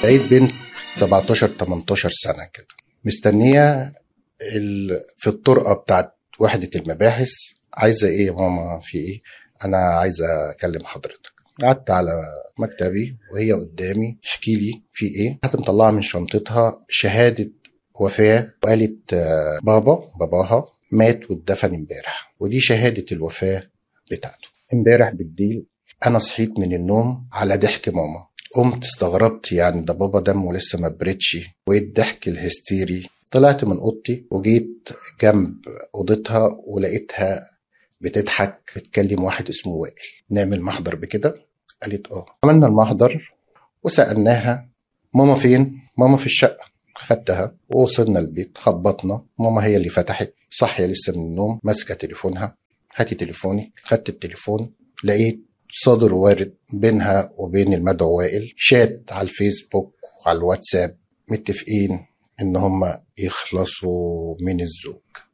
لقيت بنت 17 18 سنه كده مستنيه ال... في الطرقه بتاعت وحده المباحث عايزه ايه يا ماما في ايه انا عايزه اكلم حضرتك قعدت على مكتبي وهي قدامي احكي لي في ايه كانت مطلعه من شنطتها شهاده وفاه وقالت آه، بابا باباها مات واتدفن امبارح ودي شهاده الوفاه بتاعته امبارح بالليل انا صحيت من النوم على ضحك ماما قمت استغربت يعني ده بابا دمه لسه ما بردش وايه الضحك الهستيري طلعت من اوضتي وجيت جنب اوضتها ولقيتها بتضحك بتكلم واحد اسمه وائل نعمل محضر بكده قالت اه عملنا المحضر وسالناها ماما فين ماما في الشقه خدتها ووصلنا البيت خبطنا ماما هي اللي فتحت صاحيه لسه من النوم ماسكه تليفونها هاتي تليفوني خدت التليفون لقيت صادر وارد بينها وبين المدعو وائل شات على الفيسبوك وعلى الواتساب متفقين ان هم يخلصوا من الزوج